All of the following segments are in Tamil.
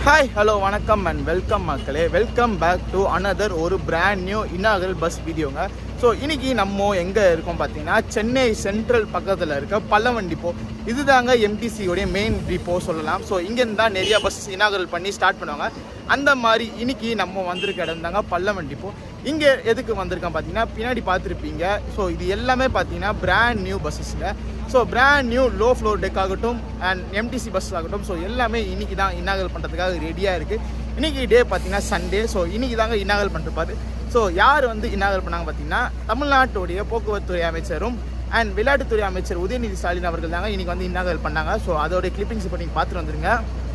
ஹாய் ஹலோ வணக்கம் அண்ட் வெல்கம் மக்களே வெல்கம் பேக் டு அனதர் ஒரு பிராண்ட் நியூ இனாகல் பஸ் வீடியோங்க ஸோ இன்னைக்கு நம்ம எங்கே இருக்கோம் பார்த்தீங்கன்னா சென்னை சென்ட்ரல் பக்கத்தில் இருக்க பல்லவன் டிப்போ இதுதாங்க எம்டிசியோடைய மெயின் டிப்போ சொல்லலாம் ஸோ இங்கேருந்து தான் நிறைய பஸ் இனாகல் பண்ணி ஸ்டார்ட் பண்ணுவாங்க அந்த மாதிரி இன்னைக்கு நம்ம வந்திருக்க இடம் தாங்க பல்லவன் டிப்போ இங்கே எதுக்கு வந்திருக்கோம் பார்த்தீங்கன்னா பின்னாடி பார்த்துருப்பீங்க ஸோ இது எல்லாமே பார்த்தீங்கன்னா பிராண்ட் நியூ பஸ்ஸஸில் so brand new low floor deck ஆகட்டும் அண்ட் எம்டிசி பஸ் ஆகட்டும் ஸோ எல்லாமே இன்னைக்கு தான் இன்னாகல் பண்ணுறதுக்காக ரெடியாக இருக்குது இன்னைக்கு டே பார்த்தீங்கன்னா சண்டே ஸோ இன்னைக்கு தாங்க இன்னாகல் பண்ணிருப்பாரு ஸோ யார் வந்து இன்னாகல் பண்ணாங்க பார்த்தீங்கன்னா தமிழ்நாட்டுடைய போக்குவரத்துறை அமைச்சரும் அண்ட் விளையாட்டுத்துறை அமைச்சர் உதயநிதி ஸ்டாலின் அவர்கள் தாங்க இன்னைக்கு வந்து இன்னாகல் பண்ணாங்க ஸோ அதோடைய கிளிப்பிங்ஸ் இப்போ நீங்கள் பார்த்துட்டு வந்துருங்க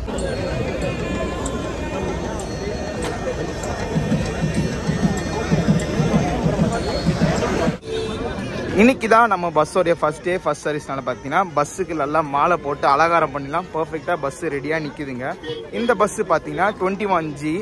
இன்னைக்கு தான் நம்ம பஸ்ஸோடைய ஃபர்ஸ்ட் டே ஃபர்ஸ்ட் சர்வீஸ்னால பார்த்தீங்கன்னா பஸ்ஸுக்கு நல்லா மாலை போட்டு அலங்காரம் பண்ணிடலாம் பர்ஃபெக்டாக பஸ் ரெடியாக நிற்குதுங்க இந்த பஸ் பார்த்தீங்கன்னா டுவெண்ட்டி ஒன் ஜி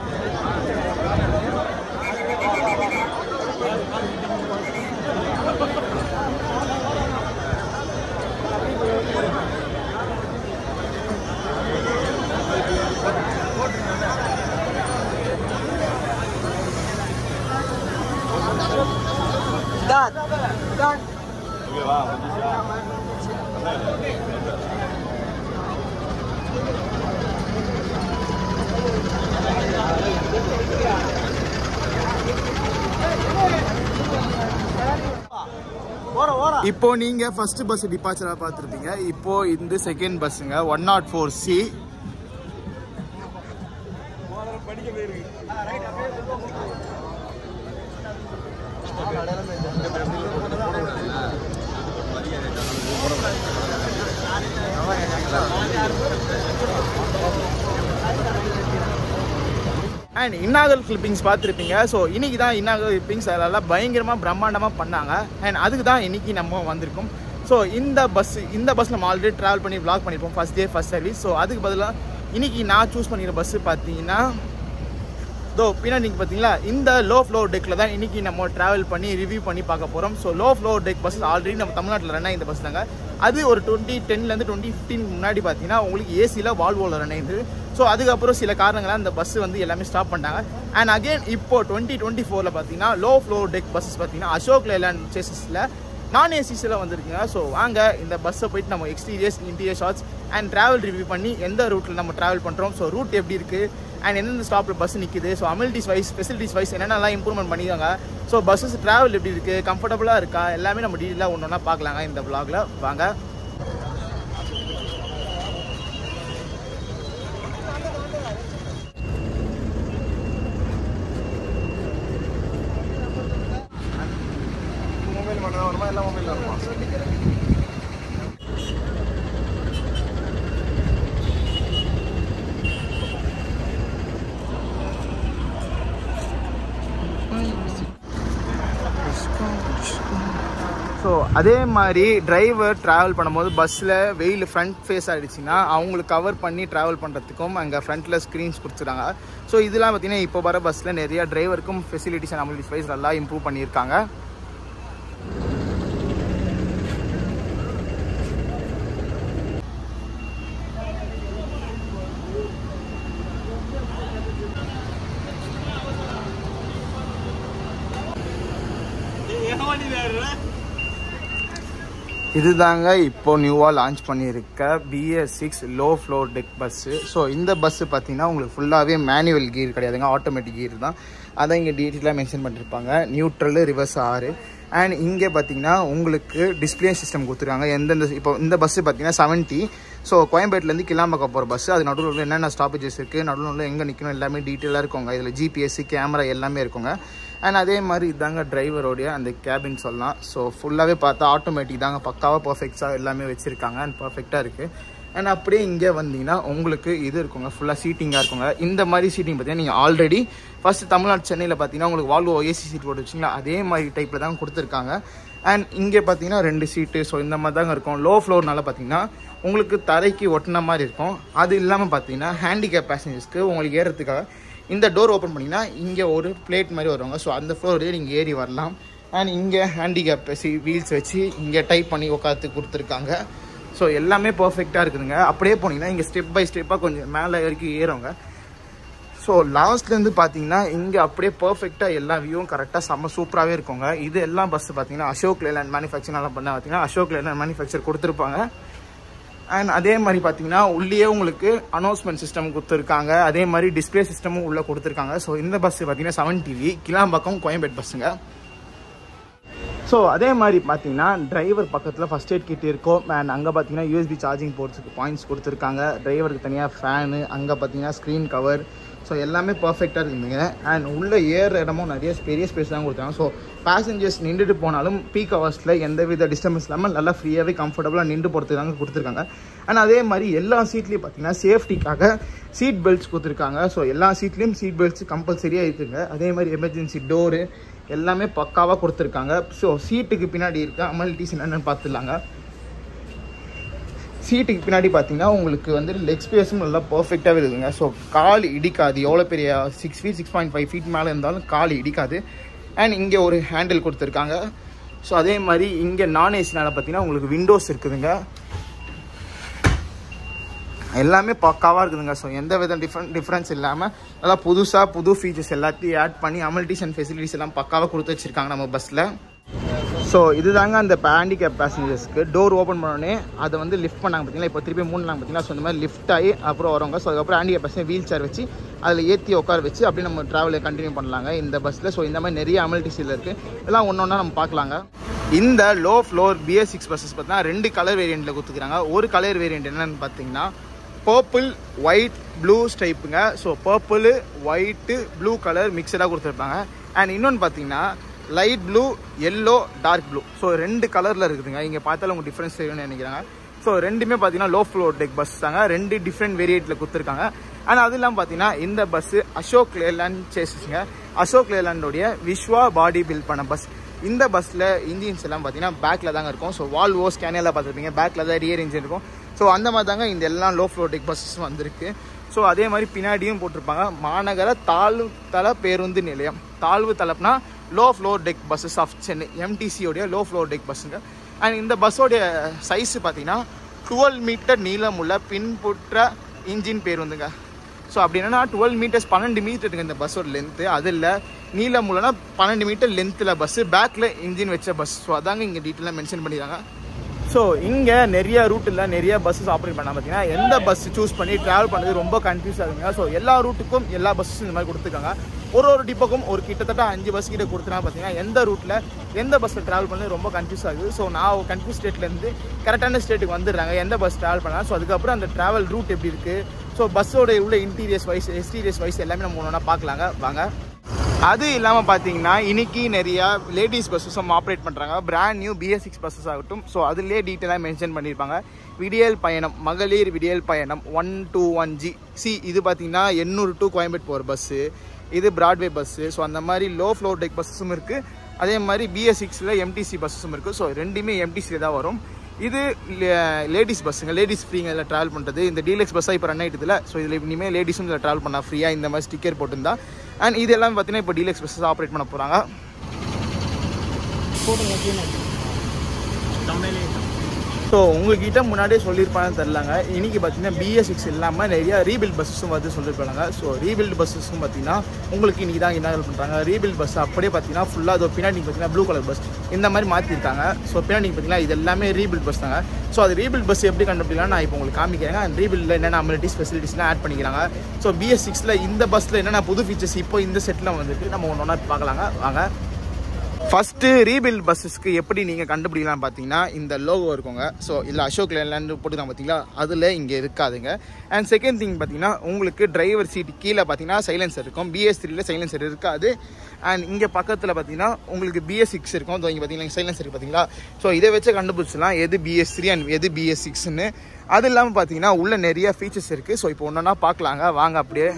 இப்போ நீங்க ஃபர்ஸ்ட் பஸ் டிபார்ச்சரா பார்த்துருப்பீங்க இப்போ இந்த செகண்ட் பஸ்ஸுங்க one naught four C and inaugural clippings பார்த்துருப்பீங்க ஸோ இன்னைக்கு தான் இன்னாகல் கிளிப்பிங்ஸ் அதெல்லாம் பயங்கரமாக பிரம்மாண்டமாக பண்ணாங்க அண்ட் அதுக்கு தான் இன்னைக்கு நம்ம வந்திருக்கோம் ஸோ இந்த பஸ் இந்த பஸ் நம்ம ஆல்ரெடி ட்ராவல் பண்ணி vlog பண்ணியிருப்போம் first day first service so அதுக்கு பதிலாக இன்னைக்கு நான் சூஸ் பண்ணிக்கிற பஸ்ஸு பார்த்தீங்கன்னா தோ பின்னாடி நீங்கள் பார்த்தீங்களா இந்த லோ ஃப்ளோர் டெக்கில் தான் இன்னைக்கு நம்ம ட்ராவல் பண்ணி ரிவ்யூ பண்ணி பார்க்க போகிறோம் so low floor deck bus already நம்ம தமிழ்நாட்டில் ரன் ஆகி இந்த பஸ் தாங்க அது ஒரு டுவெண்ட்டி டென்லேருந்து டுவெண்ட்டி ஃபிஃப்டின் முன்னாடி பார்த்தீங்கன்னா உங்களுக்கு ஏசியில் வால்வோவில் ரன் ஆயிருந்து ஸோ அதுக்கப்புறம் சில காரணங்களால் அந்த பஸ் வந்து எல்லாமே ஸ்டாப் பண்ணிட்டாங்க அண்ட் அகைன் இப்போ டுவெண்ட்டி டுவெண்ட்டி ஃபோரில் பார்த்தீங்கன்னா லோ ஃப்ளோர் டெக் பஸ்ஸஸ் பார்த்தீங்கன்னா அசோக் லேலாண்ட் சேசஸில் நான் ஏசிஸில் வந்திருக்குங்க ஸோ வாங்க இந்த பஸ்ஸை போயிட்டு நம்ம exteriors interior shots and travel review பண்ணி எந்த ரூட்டில் நம்ம ட்ராவல் பண்ணுறோம் ஸோ ரூட் எப்படி இருக்குது அண்ட் எந்தெந்த ஸ்டாப்பில் பஸ் நிற்குது so amenities wise facilities wise என்னென்னலாம் இம்ப்ரூவ்மெண்ட் பண்ணியிருக்காங்க ஸோ பஸ்ஸஸ் ட்ராவல் எப்படி இருக்குது கம்ஃபர்டபுளாக இருக்கா எல்லாமே நம்ம டீட்டெயிலாக ஒன்று ஒன்றா பார்க்கலாங்க இந்த vlogல வாங்க மொபைல் மட்டும் தான் வருமா எல்லாம் மொபைல் வருமா ஸோ அதே மாதிரி டிரைவர் ட்ராவல் பண்ணும்போது பஸ்ஸில் வெயில் ஃப்ரண்ட் ஃபேஸ் ஆகிடுச்சின்னா அவங்களுக்கு கவர் பண்ணி ட்ராவல் பண்ணுறதுக்கும் அங்கே ஃப்ரண்ட்டில் ஸ்க்ரீன்ஸ் கொடுத்துறாங்க ஸோ இதெல்லாம் பார்த்தீங்கன்னா இப்போ வர பஸ்ஸில் நிறையா டிரைவருக்கும் ஃபெசிலிட்டிஸ் அண்ட் அமிலிட்டிஸ் வைஸ் நல்லா இம்ப்ரூவ் பண்ணியிருக்காங்க இதுதாங்க இப்போ நியூவாக லான்ச் பண்ணியிருக்க BS six low floor deck bus so இந்த பஸ்ஸு பார்த்தீங்கன்னா உங்களுக்கு ஃபுல்லாகவே மேனுவல் கீர் கிடையாதுங்க ஆட்டோமேட்டிக் கீர் தான் அதான் இங்கே டீட்டெயிலாக மென்ஷன் பண்ணியிருப்பாங்க நியூட்ரல் ரிவர்ஸ் ஆறு அண்ட் இங்கே பார்த்தீங்கன்னா உங்களுக்கு டிஸ்பிளே சிஸ்டம் கொடுத்துருக்காங்க எந்தெந்த இப்போ இந்த பஸ்ஸு பார்த்தீங்கன்னா செவன்ட்டி ஸோ கோயம்பேட்டிலேருந்து கிளாம்பக்கம் போகிற பஸ் அது நடுவில் உள்ள என்னென்ன ஸ்டாப்பேஜஸ் இருக்குது நடுவில் உள்ள எங்கே நிற்கணும் எல்லாமே டீட்டெயிலாக இருக்குங்க இதில் ஜிபிஎஸ் கேமரா எல்லாமே இருக்குங்க அண்ட் அதே மாதிரி இதாங்க டிரைவரோடைய அந்த கேபின் சொல்லலாம் ஸோ ஃபுல்லாகவே பார்த்தா ஆட்டோமேட்டிக் தாங்க பக்காவாக பர்ஃபெக்டாக எல்லாமே வச்சுருக்காங்க அண்ட் பர்ஃபெக்டாக இருக்குது அண்ட் அப்படியே இங்கே வந்தீங்கன்னா உங்களுக்கு இது இருக்குங்க ஃபுல்லாக சீட்டிங்காக இருக்குங்க இந்த மாதிரி சீட்டிங் பார்த்தீங்கன்னா நீங்கள் ஆல்ரெடி ஃபர்ஸ்ட் தமிழ்நாடு சென்னையில் பார்த்தீங்கன்னா உங்களுக்கு வால்வோ ஏசி சீட் போட்டு வச்சிங்களா அதே மாதிரி டைப்பில் தான் கொடுத்துருக்காங்க அண்ட் இங்கே பார்த்தீங்கன்னா ரெண்டு சீட்டு ஸோ இந்த மாதிரி தாங்க இருக்கும் லோ ஃப்ளோர்னால பார்த்தீங்கன்னா உங்களுக்கு தரைக்கு ஒட்டின மாதிரி இருக்கும் அது இல்லாமல் பார்த்தீங்கன்னா ஹேண்டிகேப் பேசஞ்சர்ஸ்க்கு உங்களுக்கு ஏறுறதுக்காக இந்த டோர் ஓப்பன் பண்ணிங்கன்னா இங்கே ஒரு பிளேட் மாதிரி வருவாங்க ஸோ அந்த ஃப்ளோர்லேயே நீங்கள் ஏறி வரலாம் அண்ட் இங்கே ஹேண்டிகேப் சி வீல்ஸ் வச்சு இங்கே டைப் பண்ணி உட்காந்து கொடுத்துருக்காங்க ஸோ எல்லாமே பர்ஃபெக்டாக இருக்குதுங்க அப்படியே போனீங்கன்னா இங்கே ஸ்டெப் பை ஸ்டெப்பாக கொஞ்சம் மேலே வரைக்கும் ஏறுங்க ஸோ லாஸ்ட்லேருந்து பார்த்தீங்கன்னா இங்கே அப்படியே பர்ஃபெக்டாக எல்லா வியூவும் கரெக்டாக செம்ம சூப்பராகவே இருக்குங்க இது எல்லாம் பஸ் பார்த்தீங்கன்னா அசோக் லேண்ட் மேனுஃபேக்சர் எல்லாம் பண்ண பார்த்தீங்கன்னா அசோக் லேண்ட் மேனுஃபேக்சர் கொடுத்துருப்பாங்க அண்ட் அதே மாதிரி பார்த்தீங்கன்னா உள்ளேயே உங்களுக்கு அனௌன்ஸ்மெண்ட் சிஸ்டம் கொடுத்துருக்காங்க அதே மாதிரி டிஸ்பிளே சிஸ்டமும் உள்ளே கொடுத்துருக்காங்க ஸோ இந்த பஸ் பார்த்தீங்கன்னா செவன் டிவி கிளாம்பாக்கம் கோயம்பேட் பஸ்ஸுங்க ஸோ அதே மாதிரி பார்த்தீங்கன்னா டிரைவர் பக்கத்தில் ஃபஸ்ட் எய்ட் கிட் இருக்கும் அண்ட் அங்கே பார்த்தீங்கன்னா யூஎஸ்பி சார்ஜிங் போர்ட்ஸுக்கு பாயிண்ட்ஸ் கொடுத்துருக்காங்க டிரைவருக்கு தனியாக ஃபேனு அங்கே பார்த்தீங்கன்னா ஸ்க்ரீன் கவர் ஸோ எல்லாமே பர்ஃபெக்டாக இருக்குதுங்க அண்ட் உள்ளே ஏற இடமும் நிறைய பெரிய ஸ்பேஸ் தான் கொடுத்தாங்க ஸோ பேசஞ்சர்ஸ் நின்றுட்டு போனாலும் பீக் ஹவர்ஸில் எந்த வித டிஸ்டர்பன்ஸ் இல்லாமல் நல்லா ஃப்ரீயாகவே கம்ஃபர்டபுளாக நின்று போகிறதுக்கு தாங்க கொடுத்துருக்காங்க அண்ட் அதே மாதிரி எல்லா சீட்லேயும் பார்த்தீங்கன்னா சேஃப்டிக்காக சீட் பெல்ட்ஸ் கொடுத்துருக்காங்க ஸோ எல்லா சீட்லேயும் சீட் பெல்ட்ஸ் கம்பல்சரியாக இருக்குங்க அதே மாதிரி எமர்ஜென்சி டோரு எல்லாமே பக்காவாக கொடுத்துருக்காங்க ஸோ சீட்டுக்கு பின்னாடி இருக்க அமல்டிஸ் என்னென்னு பார்த்துலாங்க சீட்டுக்கு பின்னாடி பார்த்தீங்கன்னா உங்களுக்கு வந்து லெக் ஸ்பேஸும் நல்லா பர்ஃபெக்டாகவே இருக்குங்க ஸோ கால் இடிக்காது எவ்வளோ பெரிய six feet six point five feet மேலே இருந்தாலும் கால் இடிக்காது அண்ட் இங்கே ஒரு ஹேண்டில் கொடுத்துருக்காங்க ஸோ அதே மாதிரி இங்கே நான் ஏசினால பார்த்தீங்கன்னா உங்களுக்கு விண்டோஸ் இருக்குதுங்க எல்லாமே பக்காவாக இருக்குதுங்க ஸோ எந்த வித டிஃப்ரெண்ட் டிஃப்ரென்ஸ் இல்லாமல் நல்லா புதுசாக புது ஃபீச்சர்ஸ் எல்லாத்தையும் ஆட் பண்ணி அமல்டிஸ் அண்ட் ஃபெசிலிட்டிஸ் எல்லாம் பக்காவாக கொடுத்து வச்சுருக்காங்க நம்ம பஸ்ஸில் ஸோ இதுதாங்க அந்த ஹேண்டிகேப் பேசஞ்சர்ஸ்க்கு டோர் ஓப்பன் பண்ணோடனே அதை வந்து லிஃப்ட் பண்ணாங்க பார்த்தீங்களா இப்போ திருப்பி மூணு நாங்கள் பார்த்தீங்கன்னா ஸோ இந்த மாதிரி லிஃப்ட் ஆகி அப்புறம் வரவங்க ஸோ அதுக்கப்புறம் ஹேண்டிகேப் பசங்க வீல் சேர் வச்சு அதில் ஏற்றி உட்கார வச்சு அப்படியே நம்ம ட்ராவலை கண்டினியூ பண்ணலாங்க இந்த பஸ்ஸில் ஸோ இந்த மாதிரி நிறைய அமல்டிஸில் இருக்குது இதெல்லாம் ஒன்று ஒன்றா நம்ம பார்க்கலாங்க இந்த low floor BS six buses பார்த்தீங்கன்னா ரெண்டு கலர் வேரியண்ட்டில் கொடுத்துக்கிறாங்க ஒரு கலர் வேரியண்ட் என்னென்னு பார்த்தீங்கன்னா பர்பிள் ஒயிட் ப்ளூ ஸ்டைப்புங்க so purple white blue colour மிக்சடாக கொடுத்துருப்பாங்க அண்ட் இன்னொன்று பார்த்தீங்கன்னா light blue yellow dark blue so ரெண்டு கலரில் இருக்குதுங்க இங்கே பார்த்தாலும் உங்களுக்கு டிஃப்ரென்ஸ் தெரியும்னு நினைக்கிறாங்க ஸோ ரெண்டுமே பார்த்தீங்கன்னா லோ ஃப்ளோர் டெக் பஸ் தாங்க ரெண்டு டிஃப்ரெண்ட் வேரியண்ட்டில் கொடுத்துருக்காங்க அண்ட் அது இல்லாமல் பார்த்தீங்கன்னா இந்த பஸ்ஸு அசோக் லேலாண்ட் சேஸஸ்ங்க அசோக் லேலாண்டோடைய விஸ்வா பாடி பில்ட் பண்ண பஸ் இந்த பஸ்ஸில் இன்ஜின்ஸ் எல்லாம் பார்த்தீங்கன்னா பேக்கில் தாங்க இருக்கும் ஸோ வால்வோ ஸ்கேனியெல்லாம் பார்த்துருப்பீங்க பேக்கில் தான் ரியர் இன்ஜின் இருக்கும் ஸோ அந்த மாதிரி தாங்க இந்த எல்லாம் லோ ஃப்ளோட்டிக் பஸ்ஸஸ் வந்திருக்கு ஸோ அதே மாதிரி பின்னாடியும் போட்டிருப்பாங்க மாநகர தாழ்வு தள பேருந்து நிலையம் தாழ்வு தளப்னா low floor deck buses of Chennai எம்டிசியோடைய லோ ஃப்ளோர் டெக் பஸ்ஸுங்க அண்ட் இந்த பஸ்ஸோடைய சைஸ் பார்த்தீங்கன்னா டுவெல் மீட்டர் நீளமுள்ள பின்புற்ற இன்ஜின் பேருந்துங்க ஸோ அப்படி என்னன்னா டுவெல் மீட்டர்ஸ் பன்னெண்டு மீட்டருங்க இந்த பஸ்ஸோட லென்த்து அது இல்லை நீளம் உள்ளனா பன்னெண்டு மீட்டர் லென்த்தில் பஸ்ஸு பேக்கில் இன்ஜின் வச்ச பஸ் ஸோ அதாங்க இங்கே டீட்டெயிலாக மென்ஷன் பண்ணிடுறாங்க ஸோ இங்கே நிறைய ரூட்டில் நிறைய பஸ்ஸஸ் ஆப்ரேட் பண்ணால் பார்த்தீங்கன்னா எந்த பஸ் சூஸ் பண்ணி ட்ராவல் பண்ணுறது ரொம்ப கன்ஃபியூஸ் ஆகுங்க ஸோ எல்லா ரூட்டுக்கும் எல்லா பஸ்ஸும் இந்த மாதிரி கொடுத்துருக்காங்க ஒரு ஒரு டிப்போக்கும் ஒரு கிட்டத்தட்ட அஞ்சு பஸ் கிட்ட கொடுத்துனா பார்த்தீங்கன்னா எந்த ரூட்டில் எந்த பஸ்ஸில் ட்ராவல் பண்ணது ரொம்ப கன்ஃபியூஸ் ஆகுது ஸோ நான் கன்ஃபியூஸ் ஸ்டேட்லேருந்து கரெக்டான ஸ்டேட்டுக்கு வந்துடுறாங்க எந்த பஸ் ட்ராவல் பண்ணலாம் ஸோ அதுக்கப்புறம் அந்த ட்ராவல் ரூட் எப்படி இருக்குது ஸோ பஸ்ஸோட உள்ள இன்டீரியர்ஸ் வைஸ் எக்ஸ்டீரியர்ஸ் வைஸ் எல்லாமே நம்ம ஒன்றா பார்க்கலாங்க வாங்க அது இல்லாமல் பார்த்தீங்கன்னா இன்னைக்கு நிறையா லேடிஸ் பஸ்ஸஸும் ஆப்ரேட் பண்ணுறாங்க brand new BS six buses ஆகட்டும் ஸோ அதுலேயே டீட்டெயிலாக மென்ஷன் பண்ணியிருப்பாங்க விடியல் பயணம் மகளிர் விடியல் பயணம் one two one G C இது பார்த்தீங்கன்னா எண்ணூறு டு கோயம்பேட் போகிற பஸ்ஸு இது பிராட்வே பஸ்ஸு ஸோ அந்த மாதிரி லோ ஃப்ளோர் டெக் பஸ்ஸஸும் இருக்குது அதே மாதிரி பிஎஸ் சிக்ஸில் எம்டிசி பஸ்ஸஸும் இருக்குது ஸோ ரெண்டுமே எம்டிசியில் தான் வரும் இது லேடிஸ் பஸ்ஸுங்க லேடிஸ் ஃப்ரீங்க இதில் ட்ராவல் பண்ணுறது இந்த டீலக்ஸ் பஸ்ஸாக இப்போ ரன் ஆகிட்டுல ஸோ இதில் இனிமேல் லேடிஸும் இதில் ட்ராவல் பண்ணால் ஃப்ரீயாக இந்த மாதிரி ஸ்டிக்கர் போட்டிருந்தா அண்ட் இது எல்லாம் பார்த்தீங்கன்னா இப்போ டீலக்ஸ் பஸ்ஸஸ் ஆப்ரேட் பண்ண போகிறாங்க ஸோ உங்ககிட்ட முன்னாடியே சொல்லியிருப்பாங்கன்னு தெரிலங்க இன்னைக்கு பார்த்தீங்கன்னா பிஎஸ் சிக்ஸ் இல்லாமல் நிறைய ரீபில்ட் பஸ்ஸஸும் வந்து சொல்லியிருப்பாங்க ஸோ ரீபில்ட் பஸ்ஸஸும் பார்த்தீங்கன்னா உங்களுக்கு இன்னைக்கு தான் என்ன பண்ணுறாங்க ரீபில்ட் பஸ் அப்படியே பார்த்தீங்கன்னா ஃபுல்லாக அதோ பின்னாடி பார்த்தீங்கன்னா ப்ளூ கலர் பஸ் இந்த மாதிரி மாற்றிருக்காங்க ஸோ பின்னாடி பார்த்தீங்கன்னா இது எல்லாமே ரீபில்ட் பஸ் தாங்க ஸோ அது ரீபில்ட் பஸ் எப்படி கண்டுபிடிக்கலாம் நான் இப்போ உங்களுக்கு காமிக்கிறேன் அந்த ரீபில்டில் என்னென்ன அமிலிட்டிஸ் ஃபெசிலிட்டிஸ்லாம் ஆட் பண்ணிக்கிறாங்க ஸோ பிஎஸ் சிக்ஸில் இந்த பஸ்ஸில் என்னென்ன புது ஃபீச்சர்ஸ் இப்போ இந்த செட்டில் வந்துட்டு நம்ம ஒன்று ஒன்றா பார்க்கலாங்க வாங்க ஃபஸ்ட்டு ரீபில்ட் பஸ்ஸஸ்க்கு எப்படி நீங்கள் கண்டுபிடிக்கலாம் பார்த்தீங்கன்னா இந்த லோகோ இருக்குங்க ஸோ இல்லை அசோக் லேண்ட் போட்டுதான் பார்த்தீங்களா அதில் இங்கே இருக்காதுங்க அண்ட் செகண்ட் திங் பார்த்தீங்கன்னா உங்களுக்கு டிரைவர் சீட் கீழே பார்த்தீங்கன்னா சைலன்சர் இருக்கும் பிஎஸ் த்ரீல சைலன்சர் இருக்காது அண்ட் இங்கே பக்கத்தில் பார்த்தீங்கன்னா உங்களுக்கு பிஎஸ் சிக்ஸ் இருக்கும் ஸோ இங்கே பார்த்தீங்கன்னா சைலன்சர் பார்த்தீங்களா ஸோ இதை வச்சு கண்டுபிடிச்சலாம் எது பிஎஸ் த்ரீ அண்ட் எது பிஎஸ் சிக்ஸ்னு அது இல்லாமல் பார்த்தீங்கன்னா உள்ள நிறைய ஃபீச்சர்ஸ் இருக்குது ஸோ இப்போ ஒன்றா பார்க்கலாங்க வாங்க அப்படியே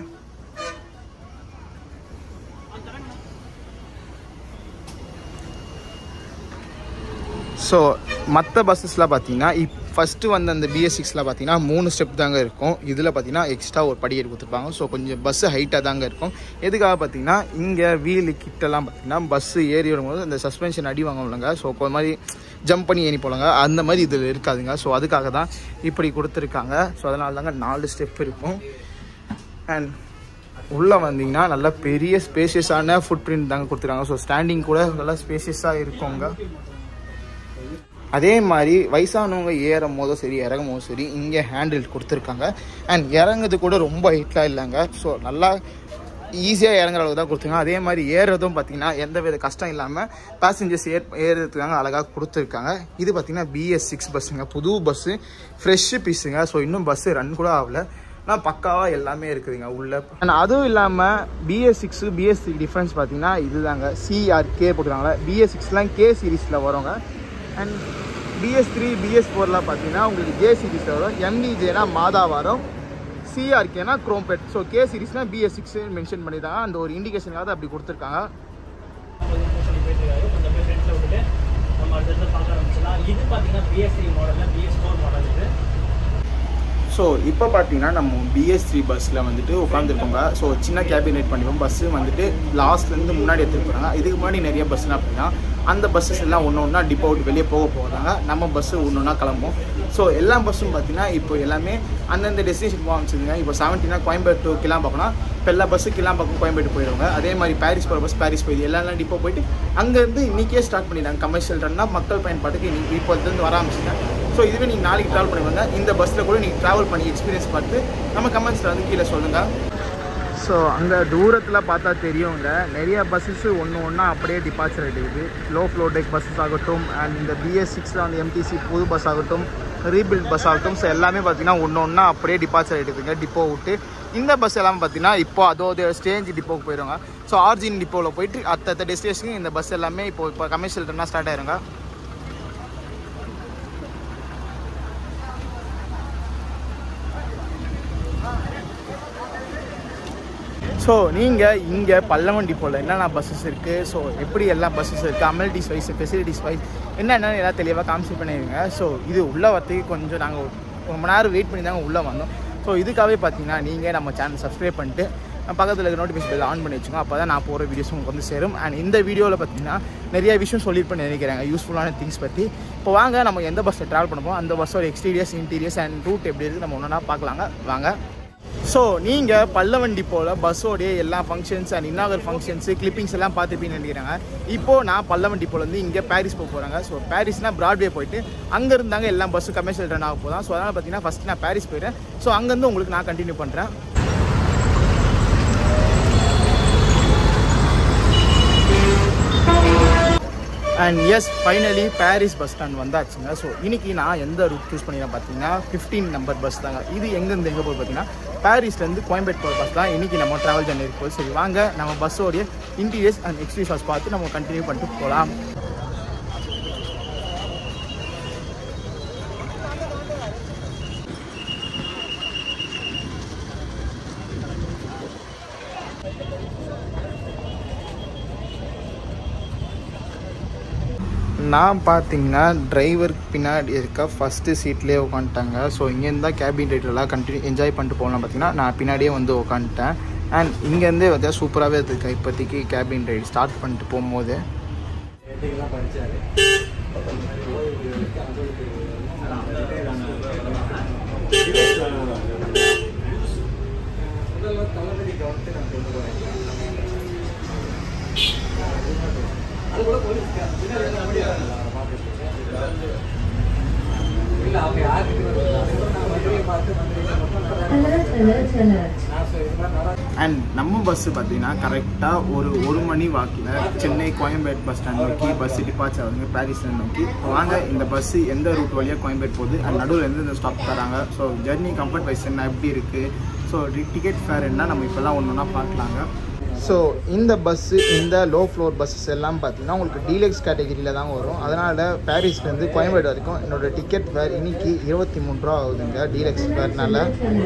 ஸோ மற்ற பஸ்ஸஸில் பார்த்தீங்கன்னா இப் ஃபஸ்ட்டு வந்து அந்த பிஎஸ் சிக்ஸில் பார்த்தீங்கன்னா மூணு ஸ்டெப் தாங்க இருக்கும் இதில் பார்த்தீங்கன்னா எக்ஸ்ட்ரா ஒரு படிக்கட்டு கொடுத்துருப்பாங்க ஸோ கொஞ்சம் பஸ்ஸு ஹைட்டாக தாங்க இருக்கும் எதுக்காக பார்த்தீங்கன்னா இங்கே வீலு கிட்டெல்லாம் பார்த்தீங்கன்னா பஸ்ஸு ஏறி வரும்போது அந்த சஸ்பென்ஷன் அடி வாங்குவாங்க ஸோ ஒரு மாதிரி ஜம்ப் பண்ணி ஏறி போலாங்க அந்த மாதிரி இதில் இருக்காதுங்க ஸோ அதுக்காக தான் இப்படி கொடுத்துருக்காங்க ஸோ அதனால தாங்க நாலு ஸ்டெப் இருக்கும் அண்ட் உள்ளே வந்தீங்கன்னா நல்லா பெரிய ஸ்பேஷியஸான ஃபுட் பிரிண்ட் தாங்க கொடுத்துருக்காங்க ஸோ ஸ்டாண்டிங் கூட நல்லா ஸ்பேஷியஸாக இருக்குங்க அதே மாதிரி வயசானவங்க ஏறும் போதும் சரி இறங்கும் போதும் சரி இங்கே ஹேண்டில் கொடுத்துருக்காங்க அண்ட் இறங்குறது கூட ரொம்ப ஹைட்லாம் இல்லைங்க ஸோ நல்லா ஈஸியாக இறங்குற அளவு தான் கொடுத்துருக்காங்க அதே மாதிரி ஏறுறதும் பார்த்தீங்கன்னா எந்த வித கஷ்டம் இல்லாமல் பேசஞ்சர்ஸ் ஏர் ஏறுறதுக்காக அழகாக கொடுத்துருக்காங்க இது பார்த்தீங்கன்னா பிஎஸ் சிக்ஸ் பஸ்ஸுங்க புது பஸ்ஸு ஃப்ரெஷ்ஷு பீஸுங்க ஸோ இன்னும் பஸ்ஸு ரன் கூட ஆகல ஆனால் பக்காவாக எல்லாமே இருக்குதுங்க உள்ள அண்ட் அதுவும் இல்லாமல் BS six BS three difference பார்த்தீங்கன்னா இதுதாங்க சிஆர்கே போட்டுருக்காங்க பிஎஸ் சிக்ஸ்லாம் கே சீரீஸில் வருங்க அண்ட் பிஎஸ் த்ரீ பிஎஸ் ஃபோர்லாம் பார்த்தீங்கன்னா உங்களுக்கு ஜே சீரீஸில் வரும் எம்டிஜேனா மாதா வரும் சிஆர்கேனா குரோம்பெட் ஸோ கே சீரீஸ்னா பிஎஸ் சிக்ஸ் மென்ஷன் பண்ணியிருக்காங்க அந்த ஒரு இண்டிகேஷனுக்காக அப்படி கொடுத்துருக்காங்க சொல்லி போயிட்டு இருக்காரு கொஞ்சம் போய் ஃப்ரெண்ட்ஸில் விட்டுட்டு நம்ம அடுத்தது பார்க்க ஆரம்பிச்சிடலாம் இது பார்த்தீங்கன்னா பிஎஸ்சி மாடலில் பிஎஸ் ஃபோர் மாடல் இது ஸோ இப்போ பார்த்தீங்கன்னா நம்ம பிஎஸ் த்ரீ பஸ்ஸில் வந்துட்டு உட்காந்துருக்கோங்க ஸோ சின்ன கேபினேட் பண்ணிப்போம் பஸ்ஸு வந்துட்டு லாஸ்ட்லேருந்து முன்னாடி எடுத்துகிட்டு போகிறாங்க இதுக்கு முன்னாடி நிறைய பஸ்லாம் அப்படின்னா அந்த பஸ்ஸஸ் எல்லாம் ஒன்று ஒன்றா டிப்போ விட்டு வெளியே போக போகிறாங்க நம்ம பஸ்ஸு ஒன்று ஒன்றா கிளம்பும் ஸோ எல்லா பஸ்ஸும் பார்த்தீங்கன்னா இப்போ எல்லாமே அந்தந்த டெஸ்டினேஷன் போக ஆரம்பிச்சிருங்க இப்போ செவன்ட்டினா கோயம்பேடு டு கிளாம்பாக்கம்னா இப்போ எல்லா பஸ்ஸு கிளாம்பாக்கம் கோயம்பேடு போயிடுவாங்க அதே மாதிரி பாரிஸ் போகிற பஸ் பாரிஸ் போயிடுது எல்லாம் டிப்போ போயிட்டு அங்கேருந்து இன்றைக்கே ஸ்டார்ட் பண்ணிடுறாங்க கமர்ஷியல் ரன்னா மக்கள் பயன்பாட்டுக்கு இன்னைக்கு இப்போதுலேருந்து வர ஆரம்பிச்சிட்டாங்க ஸோ இதுவே நீங்கள் நாளைக்கு ட்ராவல் பண்ணுவாங்க இந்த பஸ்ஸில் கூட நீங்கள் ட்ராவல் பண்ணி எக்ஸ்பீரியன்ஸ் பார்த்து நம்ம கமெண்ட்ஸில் வந்து கீழே சொல்லுங்கள் ஸோ அங்கே தூரத்தில் பார்த்தா தெரியுங்க நிறைய பஸ்ஸஸ் ஒன்று ஒன்றா அப்படியே டிபார்ச்சர் ஆகிடுது லோ ஃப்ளோ டெக் பஸ்ஸஸ் ஆகட்டும் அண்ட் இந்த பிஎஸ் சிக்ஸில் வந்து எம்டிசி புது பஸ் ஆகட்டும் ரீபில்ட் பஸ் ஆகட்டும் ஸோ எல்லாமே பார்த்தீங்கன்னா ஒன்று ஒன்றா அப்படியே டிபார்ச்சர் ஆகிடுதுங்க டிப்போ விட்டு இந்த பஸ் எல்லாம் பார்த்தீங்கன்னா இப்போ அதோட ஸ்டேஜ் டிப்போக்கு போயிடுவாங்க ஸோ ஆர்ஜின் டிப்போவில் போயிட்டு அத்தத்த டெஸ்டினேஷனுக்கு இந்த பஸ் எல்லாமே இப்போ இப்போ கமர்ஷியல் ரன்னாக ஸ்டார்ட் ஆயிருங்க ஸோ நீங்கள் இங்கே பல்லவன் டிப்போவில் என்னென்ன பஸ்ஸஸ் இருக்குது ஸோ எப்படி எல்லா பஸ்ஸஸ் இருக்குது அமெனிட்டிஸ் வைஸ் ஃபெசிலிட்டிஸ் வைஸ் என்னென்னு எல்லாம் தெளிவாக காமிச்சு பண்ணிடுங்க ஸோ இது உள்ளே வரத்துக்கு கொஞ்சம் நாங்கள் ரொம்ப நேரம் வெயிட் பண்ணி தாங்க உள்ளே வந்தோம் ஸோ இதுக்காகவே பார்த்தீங்கன்னா நீங்கள் நம்ம சேனல் சப்ஸ்கிரைப் பண்ணிட்டு பக்கத்தில் இருக்க நோட்டிஃபிகேஷன் பெல் ஆன் பண்ணி வச்சுக்கோங்க அப்போ தான் நான் போகிற வீடியோஸ் உங்களுக்கு வந்து சேரும் அண்ட் இந்த வீடியோவில் பார்த்தீங்கன்னா நிறைய விஷயம் சொல்லியிருப்பேன் நினைக்கிறாங்க யூஸ்ஃபுல்லான திங்ஸ் பற்றி இப்போ வாங்க நம்ம எந்த பஸ்ஸில் ட்ராவல் பண்ணுவோம் அந்த பஸ்ஸோட எக்ஸ்டீரியர்ஸ் இன்டீரியர்ஸ் அண்ட் ரூட் எப்படி இருக்குது நம்ம ஒன்றா பார்க்கலாங்க வாங்க ஸோ நீங்கள் பல்லவன் டிப்போவில் பஸ்ஸோடைய எல்லா functions and inaugural functions clippings எல்லாம் பார்த்துப்பீங்கன்னு நினைக்கிறாங்க இப்போது நான் பல்லவன் டிப்போலேருந்து இங்கே பாரிஸ் போக போகிறாங்க ஸோ பாரிஸ்னால் ப்ராட்வே போயிட்டு அங்கே இருந்தாங்க எல்லா பஸ்ஸும் கமர்ஷியல் ரன் ஆக போதான் ஸோ அதனால் பார்த்தீங்கன்னா ஃபஸ்ட் நான் பாரிஸ் போயிட்டேன் ஸோ அங்கேருந்து உங்களுக்கு நான் கண்டினியூ பண்ணுறேன் and yes finally Parrys bus stand வந்தாச்சுங்க ஸோ இன்னைக்கு நான் எந்த ரூட் சூஸ் பண்ணிடுறேன் பார்த்தீங்கன்னா ஃபிஃப்டீன் நம்பர் பஸ் தாங்க இது எங்கேருந்து எங்கே போய் பார்த்தீங்கன்னா பாரிஸ்லேருந்து கோயம்பேடு போகிற பஸ் தான் இன்றைக்கி நம்ம ட்ராவல் ஜர்னி போகுது சரி வாங்க நம்ம பஸ்ஸோடைய இன்டீரியர்ஸ் அண்ட் எக்ஸ்பீரியன்ஸ் பார்த்து நம்ம கண்டினியூ பண்ணிட்டு போகலாம் நான் பார்த்தீங்கன்னா டிரைவருக்கு பின்னாடி இருக்க ஃபஸ்ட்டு சீட்லேயே உட்காந்துட்டாங்க ஸோ இங்கேருந்து தான் கேபின் ரைடர்லாம் கண்டினியூ என்ஜாய் பண்ணிட்டு போகலாம் பார்த்தீங்கன்னா நான் பின்னாடியே வந்து உட்காந்துட்டேன் அண்ட் இங்கேருந்தே வந்து சூப்பராகவே இருக்குது இப்போதைக்கு கேபின் ரைடு ஸ்டார்ட் பண்ணிட்டு போகும்போது எதுக்கெல்லாம் படிச்சாரு alert, alert, alert. அண்ட் நம்ம பஸ்ஸு பார்த்தீங்கன்னா கரெக்டாக ஒரு ஒரு மணி வாக்கில் சென்னை கோயம்பேடு பஸ் ஸ்டாண்ட் நோக்கி பஸ் டிபார்ச்சர் ஆகுதுங்க பாரிஸ் நோக்கி வாங்க இந்த பஸ்ஸு எந்த ரூட் வழியாக கோயம்பேடு போகுது அண்ட் நடுவில் எந்தெந்த ஸ்டாப் தராங்க ஸோ ஜர்னி கம்ஃபர்ட் வைஸ் என்ன எப்படி இருக்குது ஸோ டிக்கெட் ஃபேர் என்ன நம்ம இப்போல்லாம் ஒன்று ஒன்றா பார்க்கலாங்க ஸோ இந்த பஸ்ஸு இந்த லோ ஃப்ளோர் பஸ்ஸஸ் எல்லாம் பார்த்தீங்கன்னா உங்களுக்கு டீலக்ஸ் கேட்டகிரியில் தான் வரும் அதனால் பாரிஸ்லேருந்து கோயம்பேடு வரைக்கும் என்னோட டிக்கெட் ஃபேர் இன்னைக்கு இருபத்தி மூணு ரூபா ஆகுதுங்க டீலக்ஸ் ஃபேர்னால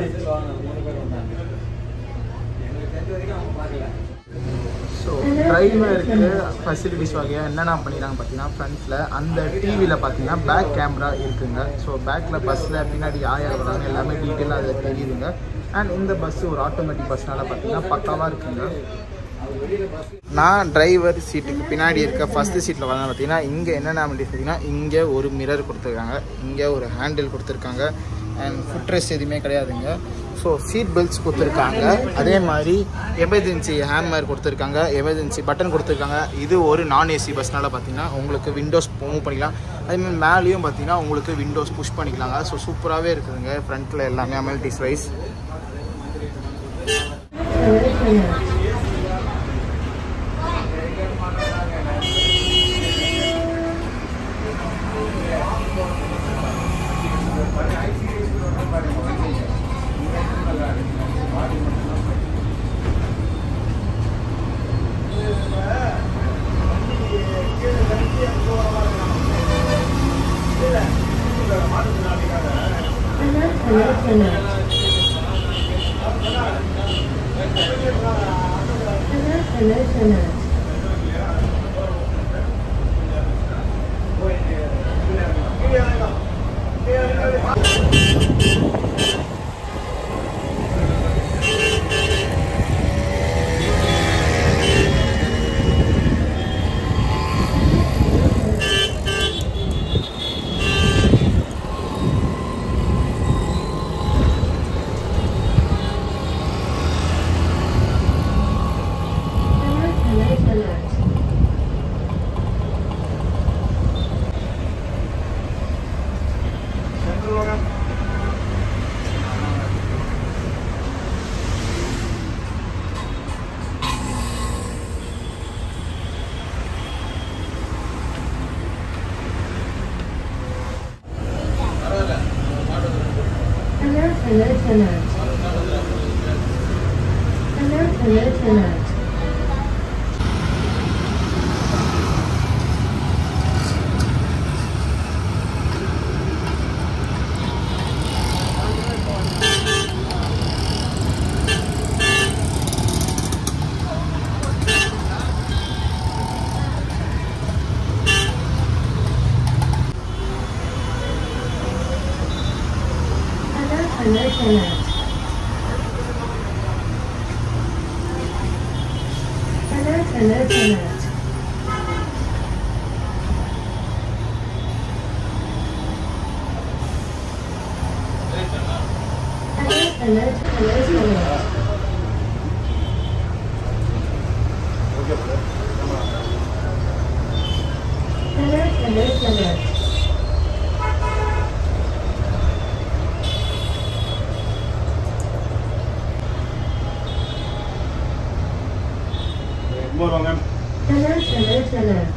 ஸோ டிரைவருக்கு ஃபெசிலிட்டிஸ் வகையாக என்னென்ன பண்ணிடுறாங்க பார்த்தீங்கன்னா ஃப்ரண்ட்டில் அந்த டிவியில் பார்த்தீங்கன்னா பேக் கேமரா இருக்குங்க ஸோ பேக்கில் பஸ்ஸில் பின்னாடி யார் யார் வராங்க எல்லாமே டீட்டெயிலாக அதில் தெரியுதுங்க அண்ட் இந்த பஸ்ஸு ஒரு ஆட்டோமேட்டிக் பஸ்னால பார்த்தீங்கன்னா பக்காவாக இருக்குங்க நான் டிரைவர் சீட்டுக்கு பின்னாடி இருக்க ஃபஸ்ட்டு சீட்டில் வந்து பார்த்தீங்கன்னா இங்கே என்னென்ன amenities பார்த்தீங்கன்னா இங்கே ஒரு மிரர் கொடுத்துருக்காங்க இங்கே ஒரு ஹேண்டில் கொடுத்துருக்காங்க அண்ட் ஃபுட் ரெஸ்ட் எதுவுமே கிடையாதுங்க ஸோ சீட் பெல்ட்ஸ் கொடுத்துருக்காங்க அதே மாதிரி எமர்ஜென்சி ஹேமர் கொடுத்துருக்காங்க எமர்ஜென்சி பட்டன் கொடுத்துருக்காங்க இது ஒரு நான் ஏசி பஸ்னால பார்த்தீங்கன்னா உங்களுக்கு விண்டோஸ் மூவ் பண்ணிக்கலாம் அதே மாதிரி மேலேயும் பார்த்தீங்கன்னா உங்களுக்கு விண்டோஸ் புஷ் பண்ணிக்கலாங்க ஸோ சூப்பராகவே இருக்குதுங்க ஃப்ரண்ட்டில் எல்லாமே amenities wise Alert, alert. Alert, alert, alert. Alert, alert, alert. Alert, alert, alert. Alert, alert, alert. Alert, alert, alert. Alert, alert, alert. Alert, alert, alert. Alert, alert, alert, alert. Alert, alert, alert. Alert, alert, alert.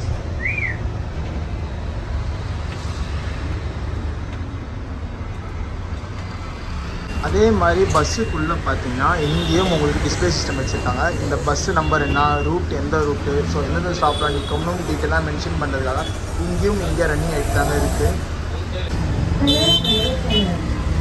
அதே மாதிரி பஸ்ஸுக்குள்ளே பார்த்தீங்கன்னா இங்கேயும் உங்களுக்கு டிஸ்பிளே சிஸ்டம் வச்சுருக்காங்க இந்த பஸ்ஸு நம்பர் என்ன ரூட் எந்த ரூட்டு ஸோ எந்தெந்த ஸ்டாப்பில் நிற்கணும் டீட்டெயிலாக மென்ஷன் பண்ணுறதுக்காக இங்கேயும் இங்கே ரன்னிங் ஆகிட்டு தாங்க இருக்குது Alert, alert, alert.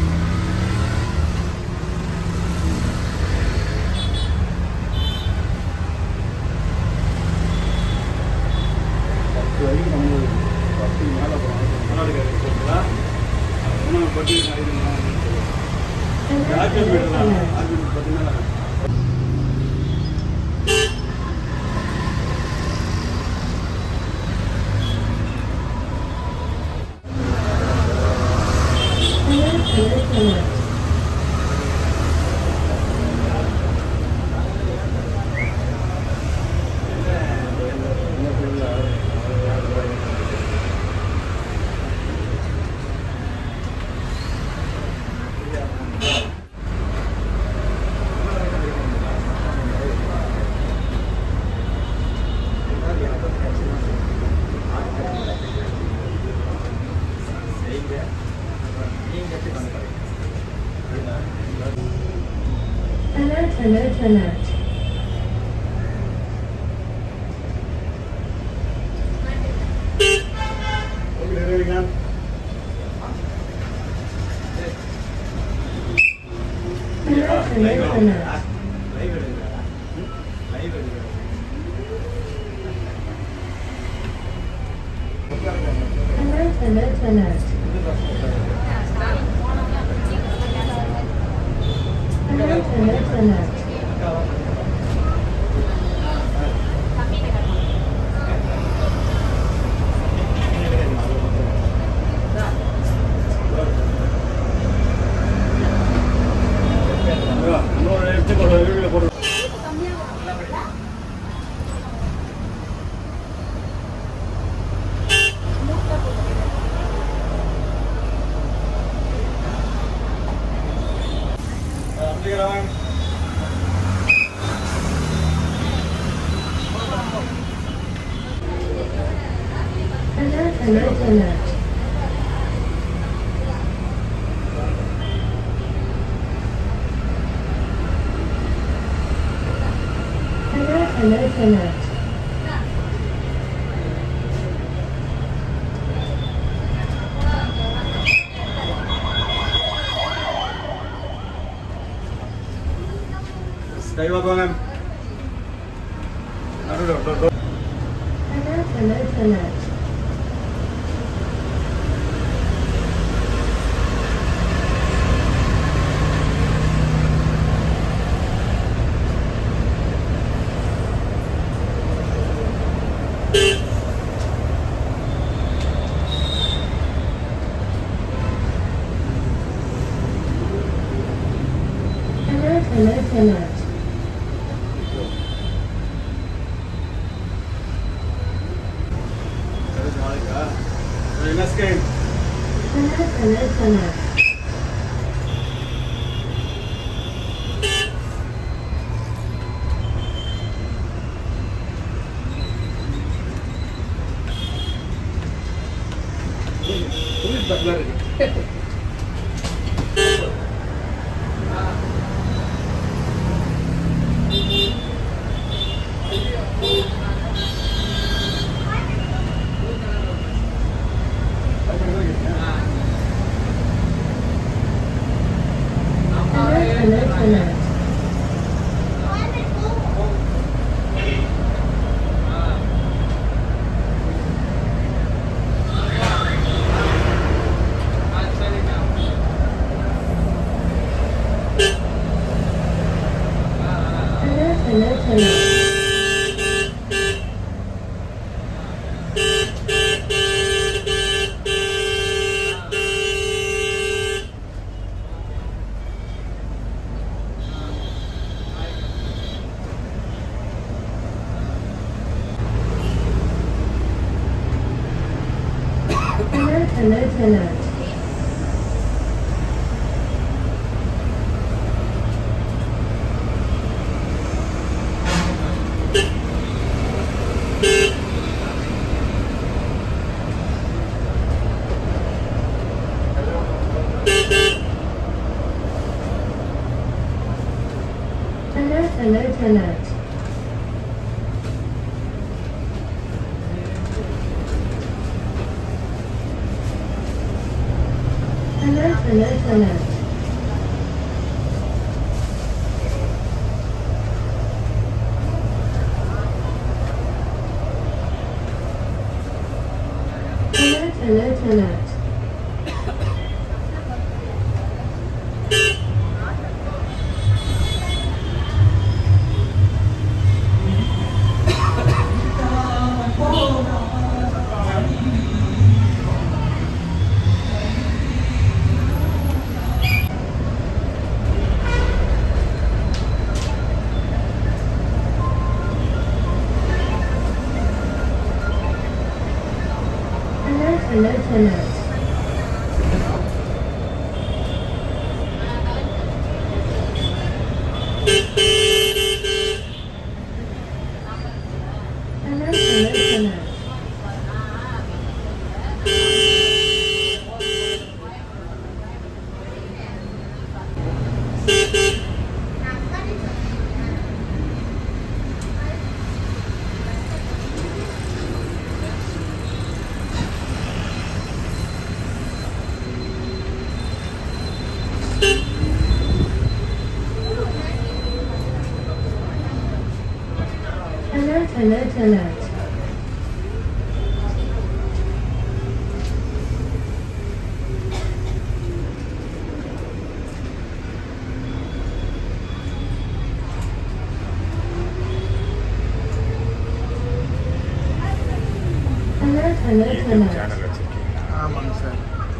Alert, alert, alert. Alert, alert, alert. Alert, alert, alert. Alert, alert, alert. Alert, alert, alert. Alert, alert, alert. alert, alert. Alert, alert, alert. Skywalk வாங்க நடுவுல, டோ- டோ- Alert, alert, alert. Alert, alert, alert. சரி, நாளைக்கா? சரி, என்ன ஸ்கேன் Alert, alert, alert. புரியுது பக்கத்துல இருக்கு Alert, alert, alert. Alert, alert, alert. Alert, alert, alert. Alert, alert, alert. Alert, alert, alert. Alert, alert, alert. Alert, alert, alert. Alert, alert, alert. Alert, alert, alert. Alert, alert, alert. ஆமாங்க சார்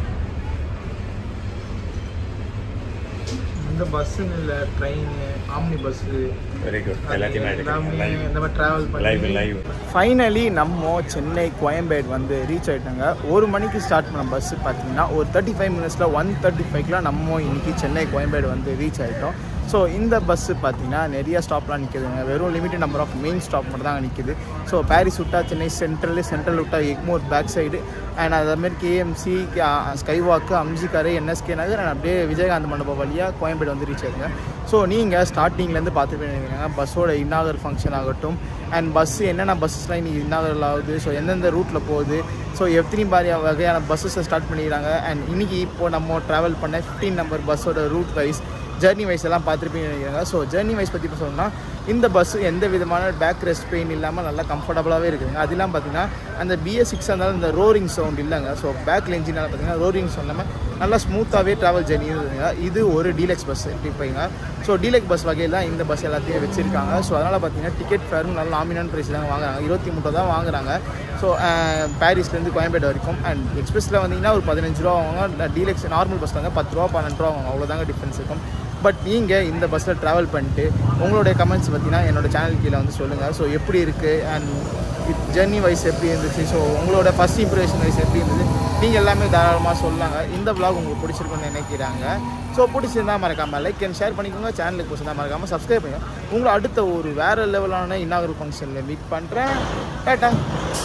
இந்த பஸ்ஸுன்னு இல்லை train omni bus very good எல்லாத்தையுமே எல்லாமே எடுக்கிறேன் இந்த மாதிரி ட்ராவல் லைவ் பண்ணி லைவ் ஃபைனலி நம்ம சென்னை கோயம்பேடு வந்து ரீச் ஆகிட்டாங்க ஒரு மணிக்கு ஸ்டார்ட் பண்ண பஸ்ஸு பார்த்தீங்கன்னா ஒரு தேர்ட்டி ஃபைவ் மினிட்ஸில் ஒன் தேர்ட்டி ஃபைவ்க்குலாம் நம்ம இன்னைக்கு சென்னை கோயம்பேடு வந்து ரீச் ஆகிட்டோம் ஸோ இந்த பஸ்ஸு பார்த்தீங்கன்னா நிறைய ஸ்டாப்லாம் நிற்குதுங்க வெறும் limited number of main stop மட்டும் தான் நிற்குது ஸோ பாரிஸ் விட்டா சென்னை சென்ட்ரல் சென்ட்ரல் விட்டா எக்மோர் பேக் சைடு அண்ட் அதேமாதிரி கேஎம்சி ஸ்கைவாக்கு அம்ஜிக்காரு என்எஸ்கே நகர் அண்ட் அப்படியே விஜயகாந்த் மண்டபம் வழியாக கோயம்பேடு வந்து ரீச் ஆகுங்க ஸோ நீங்கள் ஸ்டார்டிங்லேருந்து பார்த்துட்டு இருக்கீங்க பஸ்ஸோட இன்னாகர் ஃபங்க்ஷன் ஆகட்டும் அண்ட் பஸ் என்னென்ன பஸ்ஸஸ்லாம் இன்றைக்கி இன்னாகரில் ஆகுது ஸோ எந்தெந்த ரூட்டில் போகுது ஸோ எத்தனை மாதிரி வகையான பஸ்ஸஸை ஸ்டார்ட் பண்ணிக்கிறாங்க அண்ட் இன்றைக்கி இப்போ நம்ம ட்ராவல் பண்ண ஃபிஃப்டீன் நம்பர் பஸ்ஸோட ரூட் வைஸ் ஜர்னி வைஸ் எல்லாம் பார்த்துருப்பீங்கன்னு நினைக்கிறாங்க ஸோ ஜர்னி வைஸ் பற்றி இப்போ சொல்லணும்னா இந்த பஸ் எந்த விதமான பேக் ரெஸ்ட் பெயின் இல்லாமல் நல்லா கம்ஃபர்டபுளாகவே இருக்குதுங்க அதெல்லாம் பார்த்தீங்கன்னா அந்த பிஎஸ் சிக்ஸ் இருந்தாலும் இந்த ரோரிங் சவுண்ட் இல்லைங்க ஸோ பேக்கில் இன்ஜினால் பார்த்தீங்கன்னா ரோரிங் சவுண்ட் இல்லாமல் நல்லா ஸ்மூத்தாகவே ட்ராவல் ஜர்னி இருக்குதுங்க இது ஒரு டீலக்ஸ் பஸ் இப்போங்க ஸோ டீலக்ஸ் பஸ் வகையில் தான் இந்த பஸ் எல்லாத்தையும் வச்சுருக்காங்க ஸோ அதனால் பார்த்தீங்கன்னா டிக்கெட் ஃபேரும் நல்லா நாமினல் ப்ரைஸ் தான் வாங்குறாங்க இருபத்தி மூணு தான் வாங்குறாங்க ஸோ பாரிஸ்லேருந்து கோயம்பேடு வரைக்கும் அண்ட் எக்ஸ்பிரஸில் வந்தீங்கன்னா ஒரு பதினஞ்சு ரூபா வாங்குவாங்க டீலக்ஸ் நார்மல் பஸ் தாங்க பத்து ரூபா பன்னெண்டு ரூபா வாங்குவாங்க அவ்வளோதாங்க டிஃப்ரென்ஸ் இருக்கும் பட் நீங்கள் இந்த பஸ்ஸில் ட்ராவல் பண்ணிட்டு உங்களுடைய கமெண்ட்ஸ் பார்த்தீங்கன்னா என்னோட சேனல் கீழே வந்து சொல்லுங்கள் ஸோ எப்படி இருக்குது அண்ட் ஜெர்னி வைஸ் எப்படி இருந்துச்சு ஸோ உங்களோட ஃபஸ்ட் இம்ப்ரெஷன் வைஸ் எப்படி இருந்தது நீங்கள் எல்லாமே தாராளமாக சொல்லாங்க இந்த vlog உங்களுக்கு பிடிச்சிருக்குன்னு நினைக்கிறாங்க ஸோ பிடிச்சிருந்தா மறக்காமல் லைக் அண்ட் ஷேர் பண்ணிக்கோங்க சேனலுக்கு பிடிச்சிருந்தா மறக்காமல் சப்ஸ்கிரைப் பண்ணுங்க உங்களை அடுத்த ஒரு வேறு லெவலான இன்னாகர் ஃபங்க்ஷனில் மீட் பண்ணுறேன் டாட்டா